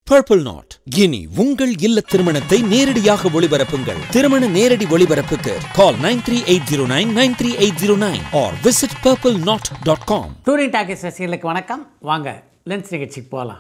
purple not இனி உங்கள் இல்ல திருமணத்தை நேரடியாக ஒளிபரப்புங்கள் திருமண நேரடி ஒளிபரப்புக்கு call nine three eight zero nine nine three eight zero nine or visit purple knot dot com touring talkies ரசிகர்களுக்கு வணக்கம் வாங்க லென்ஸ் நிகழ்ச்சிக்கு போகலாம்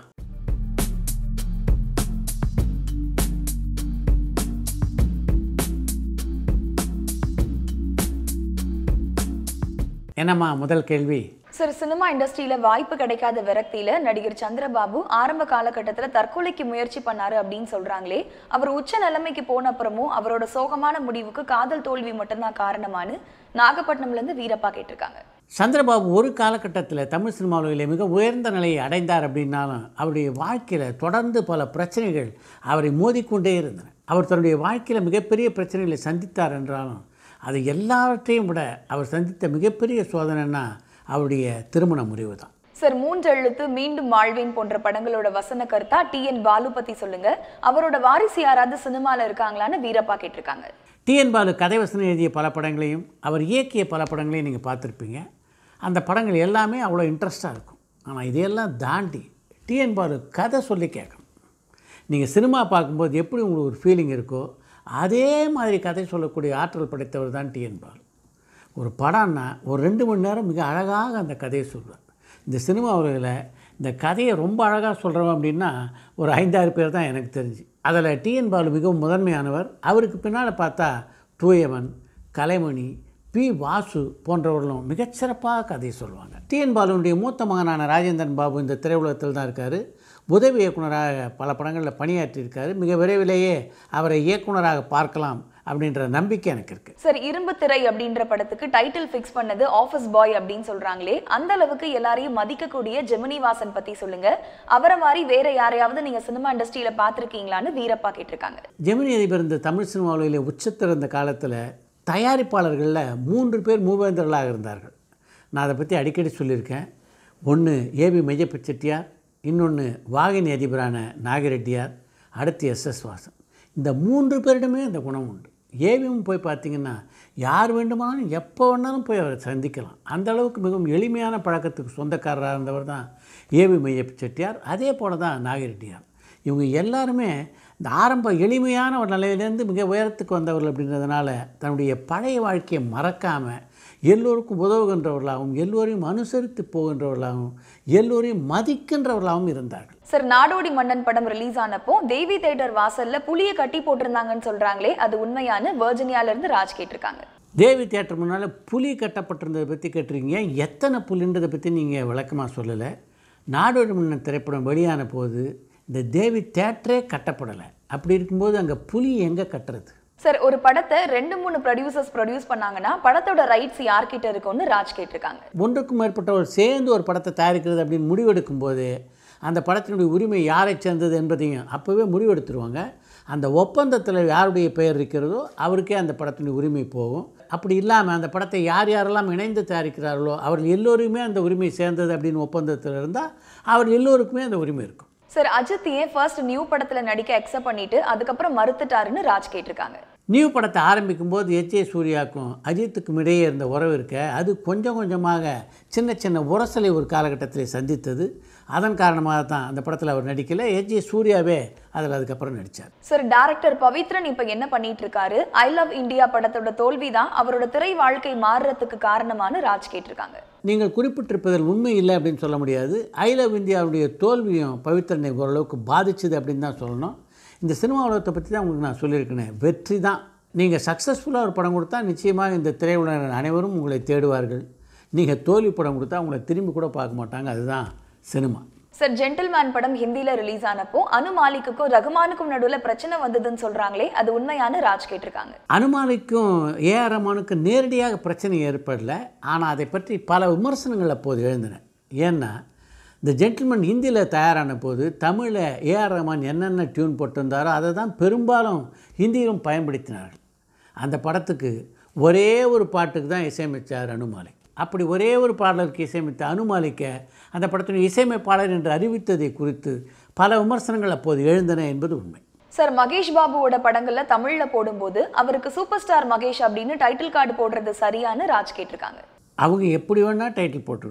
என்னம்மா முதல் கேள்வி சார் சினிமா இண்டஸ்ட்ரியில வாய்ப்பு கிடைக்காத விரக்தியில நடிகர் சந்திரபாபு ஆரம்ப காலகட்டத்துல தற்கொலைக்கு முயற்சி பண்ணாரு அப்படின்னு சொல்றாங்களே அவர் உச்ச நிலைமைக்கு போன அப்புறமும் அவரோட சோகமான முடிவுக்கு காதல் தோல்வி மட்டும்தான் காரணமானு நாகப்பட்டினம்ல இருந்து வீரப்பா கேட்டிருக்காங்க சந்திரபாபு ஒரு காலகட்டத்தில் தமிழ் சினிமாவில் மிக உயர்ந்த நிலையை அடைந்தார் அப்படின்னாலும் அவருடைய வாழ்க்கையில் தொடர்ந்து பல பிரச்சனைகள் அவரை மோதிக்கொண்டே இருந்தன அவர் தன்னுடைய வாழ்க்கையில் மிகப்பெரிய பிரச்சனைகளை சந்தித்தார் என்றாலும் அது எல்லாவற்றையும் விட அவர் சந்தித்த மிகப்பெரிய சோதனைன்னா அவருடைய திருமண முறிவு தான் சார் மூன்றெழுத்து மீண்டும் வாழ்வேன் போன்ற படங்களோட வசன கருத்தா டி என் பாலு பத்தி சொல்லுங்க அவரோட வாரிசு யாராவது சினிமால இருக்காங்களான்னு வீரப்பா கேட்டிருக்காங்க டிஎன் பாலு கதை வசனம் எழுதிய பல படங்களையும் அவர் இயக்கிய பல படங்களையும் நீங்கள் பார்த்துருப்பீங்க அந்த படங்கள் எல்லாமே அவ்வளோ இன்ட்ரெஸ்டாக இருக்கும் ஆனால் இதையெல்லாம் தாண்டி டிஎன் பாலு கதை சொல்லி கேட்கணும் நீங்கள் சினிமா பார்க்கும்போது எப்படி உங்களுக்கு ஒரு ஃபீலிங் இருக்கோ அதே மாதிரி கதை சொல்லக்கூடிய ஆற்றல் படைத்தவர் தான் டிஎன் பாலு ஒரு படம்னா ஒரு ரெண்டு மணி நேரம் மிக அழகாக அந்த கதையை சொல்லுவார் இந்த சினிமா உலகில் இந்த கதையை ரொம்ப அழகாக சொல்கிறவன் அப்படின்னா ஒரு ஐந்தாறு பேர் தான் எனக்கு தெரிஞ்சு அதில் டிஎன் பாலு மிகவும் முதன்மையானவர் அவருக்கு பின்னால் பார்த்தா தூயவன் கலைமணி பி வாசு போன்றவர்களும் மிகச்சிறப்பாக கதையை சொல்லுவாங்க டிஎன் பாலுடைய மூத்த மகனான ராஜேந்திரன் பாபு இந்த திரையுலகத்தில் தான் இருக்கார் உதவி இயக்குனராக பல படங்களில் பணியாற்றியிருக்காரு மிக விரைவிலேயே அவரை இயக்குனராக பார்க்கலாம் அப்படின்ற நம்பிக்கை எனக்கு இருக்குது சார் இரும்பு திரை அப்படின்ற படத்துக்கு டைட்டில் ஃபிக்ஸ் பண்ணது ஆஃபீஸ் பாய் அப்படின்னு சொல்றாங்களே அந்த அளவுக்கு எல்லாரையும் மதிக்கக்கூடிய ஜெமினி வாசன் பத்தி சொல்லுங்க அவரை மாதிரி வேற யாரையாவது நீங்க சினிமா இண்டஸ்ட்ரியில பார்த்திருக்கீங்களான்னு வீரப்பா கேட்டிருக்காங்க ஜெமினி அதிபர் இந்த தமிழ் சினிமாவில் உச்சத்திருந்த காலத்தில் தயாரிப்பாளர்களில் மூன்று பேர் மூவேந்தர்களாக இருந்தார்கள் நான் அதை பற்றி அடிக்கடி சொல்லியிருக்கேன் ஒன்று ஏபி மெய்யப்ப செட்டியார் இன்னொன்று வாகினி அதிபரான நாகிரெட்டியார் அடுத்து எஸ் எஸ் வாசன் இந்த மூன்று பேரிடமே அந்த குணம் உண்டு ஏவியும் போய் பார்த்தீங்கன்னா யார் வேண்டுமானாலும் எப்போ வேணாலும் போய் அவரை சந்திக்கலாம் அந்த அளவுக்கு மிகவும் எளிமையான பழக்கத்துக்கு சொந்தக்காரராக இருந்தவர் தான் ஏவி மையப்ப செட்டியார் அதே போல தான் நாகிரெட்டியார் இவங்க எல்லாருமே இந்த ஆரம்ப எளிமையான ஒரு நிலையிலேருந்து மிக உயரத்துக்கு வந்தவர்கள் அப்படின்றதுனால தன்னுடைய பழைய வாழ்க்கையை மறக்காமல் எல்லோருக்கும் உதவுகின்றவர்களாகவும் எல்லோரையும் அனுசரித்து போகின்றவர்களாகவும் எல்லோரையும் மதிக்கின்றவர்களாகவும் இருந்தார்கள் சார் நாடோடி மன்னன் படம் ரிலீஸ் ஆனப்போ தேவி தேட்டர் வாசல்ல புளிய கட்டி போட்டிருந்தாங்கன்னு சொல்றாங்களே அது உண்மையான வர்ஜினியால இருந்து ராஜ் கேட்டிருக்காங்க தேவி தியேட்டர் முன்னால் புலி கட்டப்பட்டிருந்ததை பற்றி கேட்டிருக்கீங்க எத்தனை புலின்றதை பற்றி நீங்கள் விளக்கமாக சொல்லலை நாடோடி மன்னன் திரைப்படம் வெளியான போது இந்த தேவி தேட்டரே கட்டப்படலை அப்படி இருக்கும்போது அங்கே புலி எங்கே கட்டுறது சார் ஒரு படத்தை ரெண்டு மூணு ப்ரொடியூசர்ஸ் ப்ரொடியூஸ் பண்ணாங்கன்னா படத்தோட ரைட்ஸ் யார்கிட்ட இருக்கும்னு ராஜ் கேட்டிருக்காங்க ஒன்றுக்கும் மேற்பட்டவர் சேர்ந்து ஒரு படத்தை தயாரிக்கிறது அப்படின்னு முடிவெடுக்கும் போது அந்த படத்தினுடைய உரிமை யாரை சேர்ந்தது என்பதையும் அப்போவே முடிவெடுத்துருவாங்க அந்த ஒப்பந்தத்தில் யாருடைய பெயர் இருக்கிறதோ அவருக்கே அந்த படத்தினுடைய உரிமை போகும் அப்படி இல்லாமல் அந்த படத்தை யார் யாரெல்லாம் இணைந்து தயாரிக்கிறார்களோ அவர்கள் எல்லோருமே அந்த உரிமை சேர்ந்தது அப்படின்னு ஒப்பந்தத்தில் இருந்தால் அவர் எல்லோருக்குமே அந்த உரிமை இருக்கும் சார் அஜித் ஏன் ஃபர்ஸ்ட் நியூ படத்துல நடிக்க அக்செப்ட் பண்ணிட்டு அதுக்கப்புறம் மறுத்துட்டாருன்னு ராஜ் கேட்டிருக்காங்க நியூ படத்தை ஆரம்பிக்கும் போது எச் ஏ சூர்யாவுக்கும் அஜித்துக்கும் இடையே இருந்த உறவு இருக்க அது கொஞ்சம் கொஞ்சமாக சின்ன சின்ன உரசலை ஒரு காலகட்டத்தில் சந்தித்தது அதன் காரணமாக தான் அந்த படத்தில் அவர் நடிக்கலை எச் ஏ சூர்யாவே அதில் அதுக்கப்புறம் நடித்தார் சார் டைரக்டர் பவித்ரன் இப்ப என்ன பண்ணிட்டு இருக்காரு ஐ லவ் இந்தியா படத்தோட தோல்வி தான் அவரோட திரை வாழ்க்கை மாறுறதுக்கு காரணமானு ராஜ் கேட்டிருக்காங்க நீங்கள் குறிப்பிட்டிருப்பதில் உண்மை இல்லை அப்படின்னு சொல்ல முடியாது ஐ லவ் இந்தியாவுடைய தோல்வியும் பவித்ரனை ஓரளவுக்கு பாதிச்சுது அப்படின்னு தான் சொல்லணும் இந்த சினிமா உலகத்தை பற்றி தான் உங்களுக்கு நான் சொல்லியிருக்கேன் வெற்றி தான் நீங்கள் சக்ஸஸ்ஃபுல்லாக ஒரு படம் கொடுத்தா நிச்சயமாக இந்த திரையுலகினர் அனைவரும் உங்களை தேடுவார்கள் நீங்கள் தோல்வி படம் கொடுத்தா உங்களை திரும்பி கூட பார்க்க மாட்டாங்க அதுதான் சினிமா சார் ஜென்டில்மேன் படம் ஹிந்தில ரிலீஸ் ஆனப்போ அனு மாலிக்குக்கும் ரகுமானுக்கும் நடுவுல பிரச்சனை வந்ததுன்னு சொல்றாங்களே அது உண்மையான ராஜ் கேட்டிருக்காங்க அனுமானுக்கும் ஏஆர் ரஹ்மானுக்கும் நேரடியாக பிரச்சனை ஏற்படல ஆனால் அதை பற்றி பல விமர்சனங்கள் அப்போது எழுந்தன ஏன்னா இந்த ஜென்டில்மேன் ஹிந்தியில் தயாரான போது தமிழில் ஏஆர் ரஹ்மான் என்னென்ன டியூன் போட்டிருந்தாரோ அதை தான் பெரும்பாலும் ஹிந்தியிலும் பயன்படுத்தினார்கள் அந்த படத்துக்கு ஒரே ஒரு பாட்டுக்கு தான் இசையமைச்சார் அனுமாலிக் அப்படி ஒரே ஒரு பாடலருக்கு இசையமைத்த அனுமாலிக்க அந்த படத்தின் இசையமைப்பாளர் என்று அறிவித்ததை குறித்து பல விமர்சனங்கள் அப்போது எழுந்தன என்பது உண்மை சார் மகேஷ் பாபுவோட படங்கள்ல தமிழ்ல போடும்போது அவருக்கு சூப்பர் ஸ்டார் மகேஷ் அப்படின்னு டைட்டில் கார்டு போடுறது சரியான்னு ராஜ் கேட்டிருக்காங்க அவங்க எப்படி வேணால் டைட்டில் போட்டுக்கிட்டோம்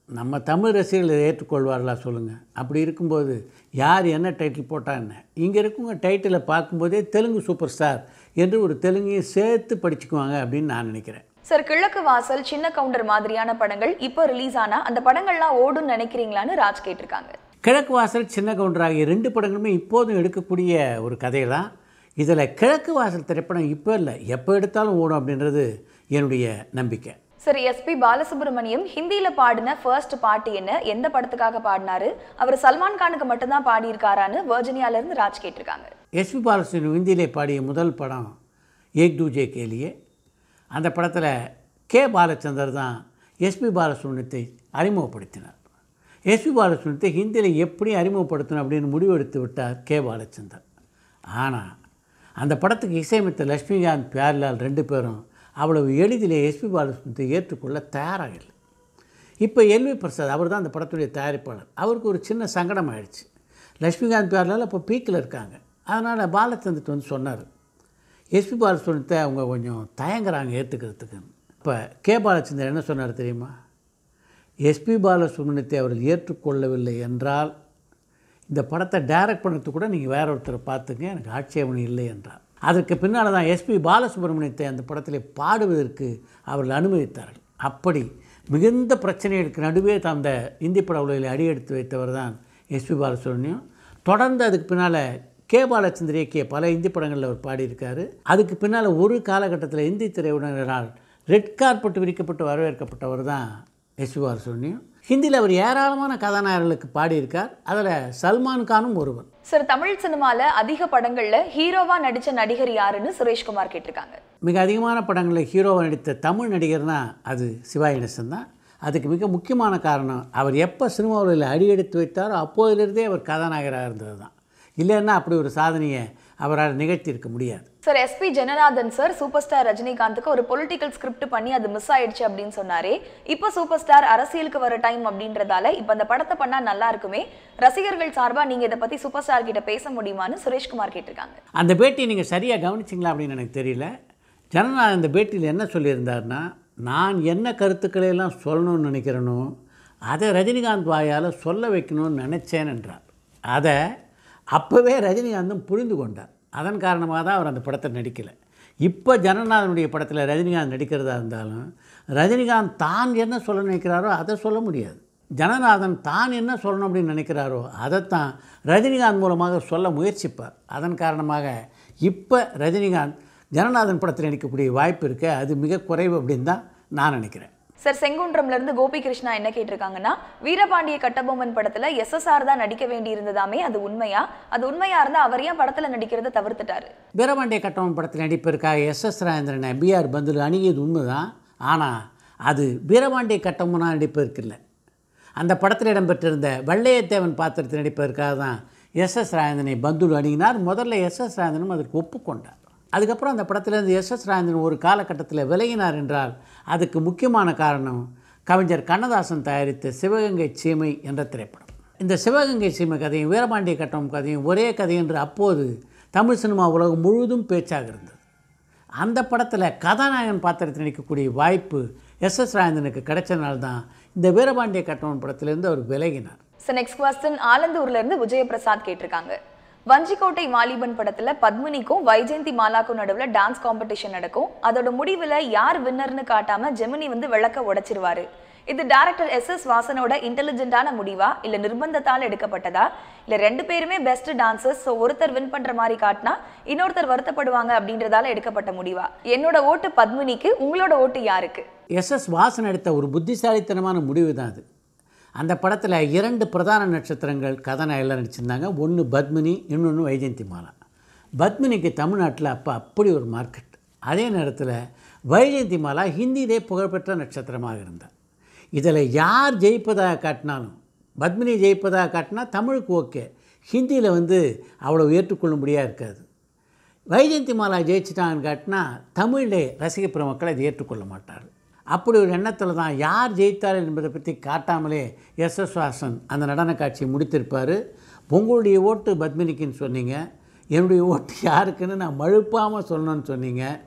நம்ம தமிழ் ரசிகர்கள் இதை ஏற்றுக்கொள்வார்களா சொல்லுங்கள் அப்படி இருக்கும்போது யார் என்ன டைட்டில் போட்டா என்ன இங்கே இருக்கவங்க டைட்டிலை பார்க்கும்போதே தெலுங்கு சூப்பர் ஸ்டார் என்று ஒரு தெலுங்கையும் சேர்த்து படிச்சுக்குவாங்க அப்படின்னு நான் நினைக்கிறேன் சார் கிழக்கு வாசல் சின்ன கவுண்டர் மாதிரியான படங்கள் இப்போ ரிலீஸ் ஆனா அந்த படங்கள்லாம் ஓடும்னு நினைக்கிறீங்களான்னு ராஜ் கேட்டிருக்காங்க கிழக்கு வாசல் சின்ன கவுண்டர் ஆகிய ரெண்டு படங்களுமே இப்போதும் எடுக்கக்கூடிய ஒரு கதை தான் இதில் கிழக்கு வாசல் திரைப்படம் இப்போ இல்லை எப்போ எடுத்தாலும் ஓடும் அப்படின்றது என்னுடைய நம்பிக்கை சார் எஸ்பி பாலசுப்ரமணியம் ஹிந்தியில பாடின ஃபர்ஸ்ட் பாட்டு என்ன எந்த படத்துக்காக பாடினாரு அவர் சல்மான் கானுக்கு மட்டும்தான் பாடியிருக்காரான்னு வர்ஜினியால இருந்து ராஜ் கேட்டிருக்காங்க எஸ்பி பாலசுப்ரமணியம் ஹிந்தியிலே பாடிய முதல் படம் ஏக் டூஜே கேலியே அந்த படத்தில் கே பாலச்சந்தர் தான் எஸ்பி பாலசுப்ரமணியத்தை அறிமுகப்படுத்தினார் எஸ்பி பாலசுப்ரமணியத்தை ஹிந்தியில் எப்படி அறிமுகப்படுத்தணும் அப்படின்னு முடிவெடுத்து விட்டார் கே பாலச்சந்தர் ஆனால் அந்த படத்துக்கு இசையமைத்த லட்சுமிகாந்த் பியார்லால் ரெண்டு பேரும் அவ்வளவு எளிதிலே எஸ்பி பாலசுப்ரமணியத்தை ஏற்றுக்கொள்ள தயாராக இல்லை இப்போ எல்வி பிரசாத் அவர் தான் அந்த படத்துடைய தயாரிப்பாளர் அவருக்கு ஒரு சின்ன சங்கடம் ஆயிடுச்சு லட்சுமிகாந்த் பியார்லால் இப்போ பீக்கில் இருக்காங்க அதனால் பாலச்சந்திரத்து வந்து சொன்னார் எஸ்பி பாலசுப்ரமணியத்தை அவங்க கொஞ்சம் தயங்குறாங்க ஏற்றுக்கிறதுக்கு இப்போ கே பாலச்சந்தர் என்ன சொன்னார் தெரியுமா எஸ்பி பாலசுப்ரமணியத்தை அவர்கள் ஏற்றுக்கொள்ளவில்லை என்றால் இந்த படத்தை டைரக்ட் பண்ணுறதுக்கு கூட நீங்கள் வேற ஒருத்தரை பார்த்துங்க எனக்கு ஆட்சேபணம் இல்லை என்றார் அதற்கு பின்னால் தான் எஸ்பி பாலசுப்ரமணியத்தை அந்த படத்தில் பாடுவதற்கு அவர்கள் அனுமதித்தார்கள் அப்படி மிகுந்த பிரச்சனைகளுக்கு நடுவே அந்த இந்தி பட உலகில் அடியெடுத்து வைத்தவர் தான் எஸ்பி பாலசுப்ரமணியம் தொடர்ந்து அதுக்கு பின்னால் கே பாலச்சந்தர் இயக்கிய பல இந்தி படங்களில் அவர் பாடியிருக்காரு அதுக்கு பின்னால் ஒரு காலகட்டத்தில் இந்தி திரையுடனால் ரெட் கார்பெட் விரிக்கப்பட்டு வரவேற்கப்பட்டவர் தான் எஸ்பி பாலசுப்ரமணியம் ஹிந்தியில் அவர் ஏராளமான கதாநாயகர்களுக்கு பாடியிருக்கார் அதில் சல்மான் கானும் ஒருவர் சார் தமிழ் சினிமால அதிக படங்கள்ல ஹீரோவா நடிச்ச நடிகர் யாருன்னு சுரேஷ்குமார் கேட்டிருக்காங்க மிக அதிகமான படங்களில் ஹீரோவை நடித்த தமிழ் நடிகர்னா அது சிவாஜி கணேசன் தான் அதுக்கு மிக முக்கியமான காரணம் அவர் எப்போ சினிமாவில் அடியெடுத்து வைத்தாரோ அப்போதிலிருந்தே அவர் கதாநாயகராக இருந்தது தான் இல்லைன்னா அப்படி ஒரு சாதனையை அவரால் நிகழ்த்தியிருக்க முடியாது sir SP Jananathan sir super star ரஜினிகாந்துக்கு ஒரு பொலிட்டிக்கல் ஸ்கிரிப்ட் பண்ணி அது மிஸ் ஆயிடுச்சு அப்படின்னு சொன்னாரே இப்போ சூப்பர் ஸ்டார் அரசியலுக்கு வர டைம் அப்படின்றதால இப்போ அந்த படத்தை பண்ணா நல்லா இருக்குமே ரசிகர்கள் சார்பா நீங்க இதை பத்தி சூப்பர் ஸ்டார் கிட்ட பேச முடியுமான்னு சுரேஷ்குமார் கேட்டிருக்காங்க அந்த பேட்டியை நீங்கள் சரியாக கவனிச்சிங்களா அப்படின்னு எனக்கு தெரியல ஜனநாயகம் அந்த பேட்டியில் என்ன சொல்லியிருந்தாருன்னா நான் என்ன கருத்துக்களை எல்லாம் சொல்லணும்னு நினைக்கிறேனோ அதை ரஜினிகாந்த் வாயால் சொல்ல வைக்கணும்னு நினச்சேன் என்றார் அதை அப்போவே ரஜினிகாந்தும் புரிந்து கொண்டார் அதன் காரணமாக தான் அவர் அந்த படத்தை நடிக்கலை இப்போ ஜனநாதனுடைய படத்தில் ரஜினிகாந்த் நடிக்கிறதா இருந்தாலும் ரஜினிகாந்த் தான் என்ன சொல்ல நினைக்கிறாரோ அதை சொல்ல முடியாது ஜனநாதன் தான் என்ன சொல்லணும் அப்படின்னு நினைக்கிறாரோ அதைத்தான் ரஜினிகாந்த் மூலமாக சொல்ல முயற்சிப்பார் அதன் காரணமாக இப்போ ரஜினிகாந்த் ஜனநாதன் படத்தில் நடிக்கக்கூடிய வாய்ப்பு இருக்கு அது மிக குறைவு அப்படின்னு தான் நான் நினைக்கிறேன் சார் செங்குன்றம்ல இருந்து கோபி கிருஷ்ணா என்ன கேட்டிருக்காங்கன்னா வீரபாண்டிய கட்டபொம்மன் படத்துல எஸ்எஸ்ஆர் தான் நடிக்க வேண்டி இருந்ததாமே அது உண்மையா அது உண்மையா இருந்தா அவர் ஏன் படத்துல நடிக்கிறத தவிர்த்துட்டாரு வீரபாண்டிய கட்டவன் படத்தில் நடிப்பதற்காக எஸ் எஸ் ராஜேந்திரனை பிஆர் பந்துலு அணுகியது உண்மைதான் ஆனால் அது வீரபாண்டிய கட்டபொம்மனாக நடிப்பதற்கு இல்லை அந்த படத்தில் இடம்பெற்றிருந்த வள்ளையத்தேவன் பாத்திரத்தில் நடிப்பதற்காக தான் எஸ் எஸ் ராஜேந்திரனை பந்துலு அணுகினார் முதல்ல எஸ் எஸ் ராஜேந்திரனும் அதற்கு ஒப்புக்கொண்டார் அதுக்கப்புறம் அந்த படத்திலிருந்து எஸ் எஸ் ராஜேந்திரன் ஒரு காலகட்டத்தில் விலகினார் என்றால் அதுக்கு முக்கியமான காரணம் கவிஞர் கண்ணதாசன் தயாரித்த சிவகங்கை சீமை என்ற திரைப்படம் இந்த சிவகங்கை சீமை கதையும் வீரபாண்டிய கட்டம் கதையும் ஒரே கதை என்று அப்போது தமிழ் சினிமா உலகம் முழுவதும் பேச்சாக இருந்தது அந்த படத்தில் கதாநாயகன் பாத்திரத்தில் நடிக்கக்கூடிய வாய்ப்பு எஸ் எஸ் ராஜேந்திரனுக்கு கிடைச்சனால தான் இந்த வீரபாண்டிய கட்டவன் படத்திலிருந்து அவர் விலகினார் சார் நெக்ஸ்ட் கொஸ்டின் ஆலந்தூர்ல இருந்து விஜயபிரசாத் கேட்டிருக்காங்க வஞ்சிக்கோட்டை வாலிபன் படத்துல பத்மினிக்கும் வைஜெயந்தி மாலாக்கும் நடுவுல டான்ஸ் காம்படிஷன் நடக்கும் அதோட முடிவுல யார் வின்னர்னு காட்டாம ஜெமினி வந்து விளக்க உடைச்சிருவாரு இது டைரக்டர் எஸ் எஸ் வாசனோட இன்டெலிஜென்ட்டான முடிவா இல்ல நிர்பந்தத்தால் எடுக்கப்பட்டதா இல்ல ரெண்டு பேருமே பெஸ்ட் டான்சர்ஸ் ஸோ ஒருத்தர் வின் பண்ற மாதிரி காட்டினா இன்னொருத்தர் வருத்தப்படுவாங்க அப்படின்றதால எடுக்கப்பட்ட முடிவா என்னோட ஓட்டு பத்மினிக்கு உங்களோட ஓட்டு யாருக்கு எஸ் எஸ் வாசன் எடுத்த ஒரு புத்திசாலித்தனமான முடிவு தான் அது அந்த படத்தில் இரண்டு பிரதான நட்சத்திரங்கள் கதாநாயகெல்லாம் நடிச்சிருந்தாங்க ஒன்று பத்மினி இன்னொன்று வைஜெயந்தி மாலா பத்மினிக்கு தமிழ்நாட்டில் அப்போ அப்படி ஒரு மார்க்கெட் அதே நேரத்தில் வைஜெயந்தி மாலா ஹிந்தியிலே புகழ்பெற்ற நட்சத்திரமாக இருந்தார் இதில் யார் ஜெயிப்பதாக காட்டினாலும் பத்மினி ஜெயிப்பதாக காட்டினா தமிழுக்கு ஓகே ஹிந்தியில் வந்து அவ்வளோ ஏற்றுக்கொள்ளும்படியாக இருக்காது வைஜெயந்தி மாலா ஜெயிச்சிட்டாங்கன்னு காட்டினா தமிழிலே ரசிக பெருமக்கள் அதை ஏற்றுக்கொள்ள மாட்டார் அப்படி ஒரு எண்ணத்தில் தான் யார் ஜெயித்தார் என்பதை பற்றி காட்டாமலே எஸ் எஸ் வாசன் அந்த நடன காட்சியை முடித்திருப்பார் உங்களுடைய ஓட்டு பத்மினிக்குன்னு சொன்னீங்க என்னுடைய ஓட்டு யாருக்குன்னு நான் மழுப்பாமல் சொல்லணும்னு சொன்னீங்க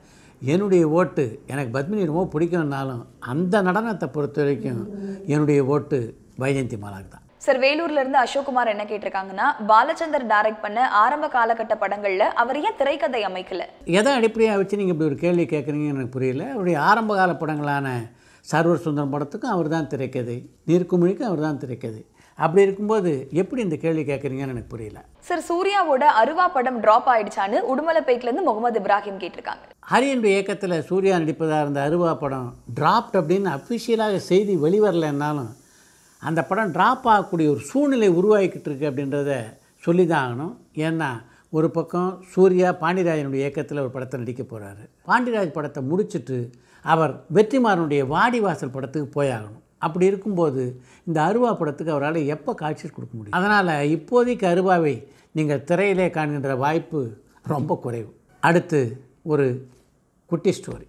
என்னுடைய ஓட்டு எனக்கு பத்மினி ரொம்ப பிடிக்கும்னாலும் அந்த நடனத்தை பொறுத்த வரைக்கும் என்னுடைய ஓட்டு வைஜெயந்தி மாலாக்கு தான் சார் வேலூர்ல இருந்து அசோக்குமார் என்ன கேட்டிருக்காங்கன்னா பாலச்சந்தர் டைரக்ட் பண்ண ஆரம்ப காலகட்ட படங்கள்ல அவர் ஏன் திரைக்கதை அமைக்கல எதை அடிப்படையாக வச்சு நீங்கள் இப்படி ஒரு கேள்வி கேட்குறீங்கன்னு எனக்கு புரியல அவருடைய ஆரம்பகால படங்களான சர்வர் சுந்தரம் படத்துக்கும் அவர் தான் திரைக்கதை நீர்க்குமிழிக்கும் அவர் தான் திரைக்கதை அப்படி இருக்கும்போது எப்படி இந்த கேள்வி கேட்குறீங்கன்னு எனக்கு புரியல சார் சூர்யாவோட அருவா படம் டிராப் ஆயிடுச்சான்னு உடுமலைப்பேட்ல இருந்து முகமது இப்ராஹிம் கேட்டிருக்காங்க ஹரியனுடைய இயக்கத்தில் சூர்யா நடிப்பதாக இருந்த அருவா படம் டிராப்ட் அப்படின்னு அஃபிஷியலாக செய்தி வெளிவரலைன்னாலும் அந்த படம் ட்ராப் ஆகக்கூடிய ஒரு சூழ்நிலை உருவாக்கிட்டு இருக்கு அப்படின்றத சொல்லி தான் ஆகணும் ஏன்னா ஒரு பக்கம் சூர்யா பாண்டியராஜனுடைய இயக்கத்தில் ஒரு படத்தை நடிக்க போகிறாரு பாண்டியராஜ் படத்தை முடிச்சிட்டு அவர் வெற்றிமாறனுடைய வாடிவாசல் படத்துக்கு போயாகணும் அப்படி இருக்கும்போது இந்த அருவா படத்துக்கு அவரால் எப்போ காட்சி கொடுக்க முடியும் அதனால் இப்போதைக்கு அருவாவை நீங்கள் திரையிலே காண்கின்ற வாய்ப்பு ரொம்ப குறைவு அடுத்து ஒரு குட்டி ஸ்டோரி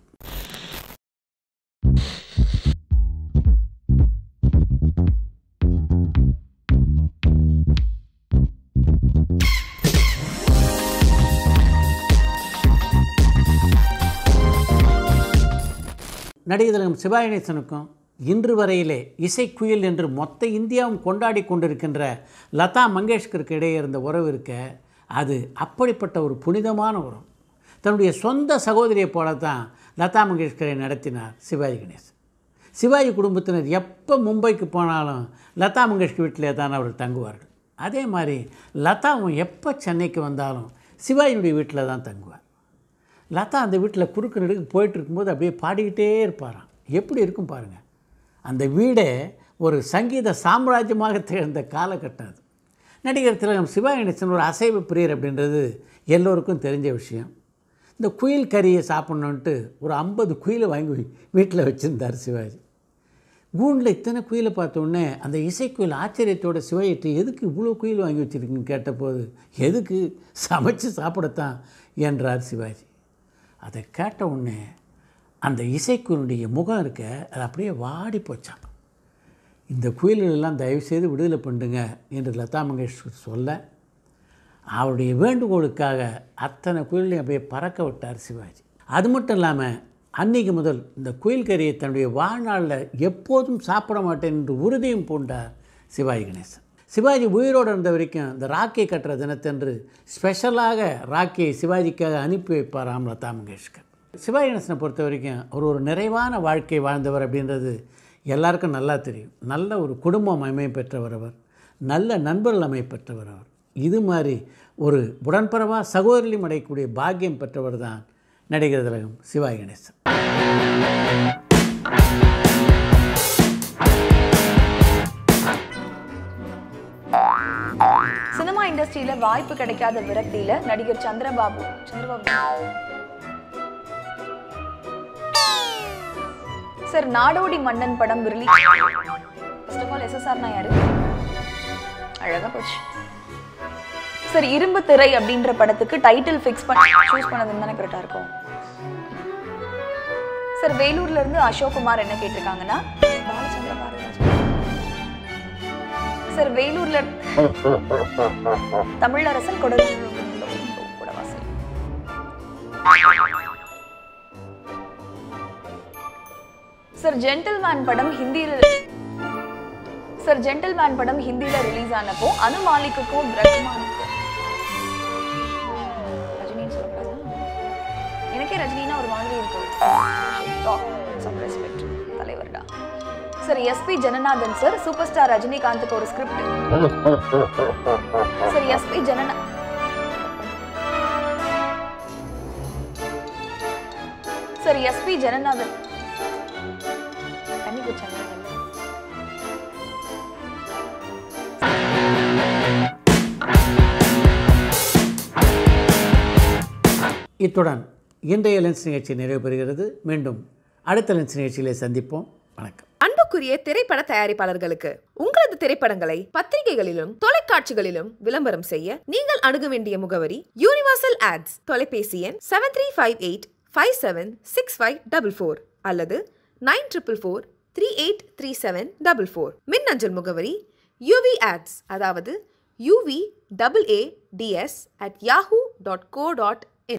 நடிகர் திலகம் சிவாயணேசனுக்கும் இன்று வரையிலே இசைக்குயில் என்று மொத்த இந்தியாவும் கொண்டாடி கொண்டிருக்கின்ற லதா மங்கேஷ்கருக்கு இடையே இருந்த உறவு இருக்க அது அப்படிப்பட்ட ஒரு புனிதமான உறவு தன்னுடைய சொந்த சகோதரியை போல தான் லதா மங்கேஷ்கரை நடத்தினார் சிவாஜி கணேசன் சிவாஜி குடும்பத்தினர் எப்போ மும்பைக்கு போனாலும் லதா மங்கேஷ்கர் வீட்டிலே தான் அவர்கள் தங்குவார்கள் அதே மாதிரி லதாவும் எப்போ சென்னைக்கு வந்தாலும் சிவாஜியுடைய வீட்டில் தான் தங்குவார் லதா அந்த வீட்டில் குறுக்கு நெடுக்கு போயிட்டு இருக்கும்போது அப்படியே பாடிக்கிட்டே இருப்பாராம் எப்படி இருக்கும் பாருங்கள் அந்த வீடே ஒரு சங்கீத சாம்ராஜ்யமாக திகழ்ந்த காலகட்டம் அது நடிகர் திலகம் சிவாகணேசன் ஒரு அசைவ பிரியர் அப்படின்றது எல்லோருக்கும் தெரிஞ்ச விஷயம் இந்த குயில் கறியை சாப்பிட்ணுன்ட்டு ஒரு ஐம்பது குயிலை வாங்கி வீட்டில் வச்சுருந்தார் சிவாஜி கூண்டில் இத்தனை குயிலை பார்த்த உடனே அந்த இசைக்குயில் ஆச்சரியத்தோட சிவாயிட்டு எதுக்கு இவ்வளோ குயில் வாங்கி வச்சுருக்கீங்கன்னு கேட்டபோது எதுக்கு சமைச்சு சாப்பிடத்தான் என்றார் சிவாஜி அதை கேட்ட உடனே அந்த இசைக்குயிலுடைய முகம் இருக்க அது அப்படியே வாடி போச்சான் இந்த குயில்களெல்லாம் தயவுசெய்து விடுதலை பண்ணுங்க என்று லதா மங்கேஷ்கர் சொல்ல அவருடைய வேண்டுகோளுக்காக அத்தனை குயிலையும் அப்படியே பறக்க விட்டார் சிவாஜி அது மட்டும் இல்லாமல் அன்னைக்கு முதல் இந்த குயில் கறியை தன்னுடைய வாழ்நாளில் எப்போதும் சாப்பிட மாட்டேன் என்று உறுதியும் பூண்டார் சிவாஜி கணேசன் சிவாஜி உயிரோடு இருந்த வரைக்கும் இந்த ராக்கி கட்டுற தினத்தன்று ஸ்பெஷலாக ராக்கியை சிவாஜிக்காக அனுப்பி வைப்பாராம் லதா மங்கேஷ்கர் சிவாஜி கணேசனை பொறுத்த வரைக்கும் அவர் ஒரு நிறைவான வாழ்க்கை வாழ்ந்தவர் அப்படின்றது எல்லாருக்கும் நல்லா தெரியும் நல்ல ஒரு குடும்பம் அமைய பெற்றவர் அவர் நல்ல நண்பர்கள் அமைய பெற்றவர் அவர் இது மாதிரி ஒரு உடன்பரவா சகோதரியும் அடையக்கூடிய பாக்கியம் பெற்றவர் தான் நடிகர் திலகம் சிவாஜி கணேசன் சினிமா இண்டஸ்ட்ரியில வாய்ப்பு கிடைக்காத விரக்தியில நடிகர் சந்திரபாபு சந்திரபாபு சார் நாடோடி மன்னன் படம் ரிலீஸ் ஃபர்ஸ்ட் ஆஃப் ஆல் எஸ்எஸ்ஆர்னா யாரு அழகா போச்சு சார் இரும்பு திரை அப்படின்ற படத்துக்கு டைட்டில் ஃபிக்ஸ் பண்ணி சூஸ் பண்ணதுன்னு தானே கரெக்டா இருக்கும் சார் வேலூர்ல இருந்து அசோக்குமார் என்ன கேட்டிருக்காங்கன்னா பாலச்சந்திர பாரதிராஜன் சார் வேலூர்ல தமிழரசன் கொடகு குடவாசல் சார் ஜென்டில்மேன் படம் ஹிந்தியில சார் ஜென்டில்மேன் படம் ஹிந்தியில ரிலீஸ் ஆனப்போ அனு மாலிக்குக்கும் ரஹ்மானுக்கும் ரஜினின்னு சொல்லக்கூடாதா எனக்கே ரஜினினா ஒரு மாதிரி இருக்கும் சம் ரெஸ்பெக்ட் தலைவர்டா sir SP Jananathan sir super star ரஜினிகாந்துக்கு ஒரு ஸ்கிரிப்ட் சார் எஸ்பி ஜனநா சார் எஸ்பி ஜனநாதன் தண்ணி குடிச்சாங்க இத்துடன் இன்றைய லென்ஸ் நிகழ்ச்சி நிறைவு பெறுகிறது மீண்டும் அடுத்த லென்ஸ் நிகழ்ச்சியிலே சந்திப்போம் வணக்கம் அன்புக்குரிய திரைப்பட தயாரிப்பாளர்களுக்கு உங்களது திரைப்படங்களை பத்திரிகைகளிலும் தொலைக்காட்சிகளிலும் விளம்பரம் செய்ய நீங்கள் அணுக வேண்டிய முகவரி யூனிவர்சல் ஆட்ஸ் தொலைபேசி எண் seven three five eight five seven six five double four அல்லது nine triple four three eight three seven double four மின்னஞ்சல் முகவரி யூவி ஆட்ஸ் அதாவது UV double A DS at Yahoo dot co dot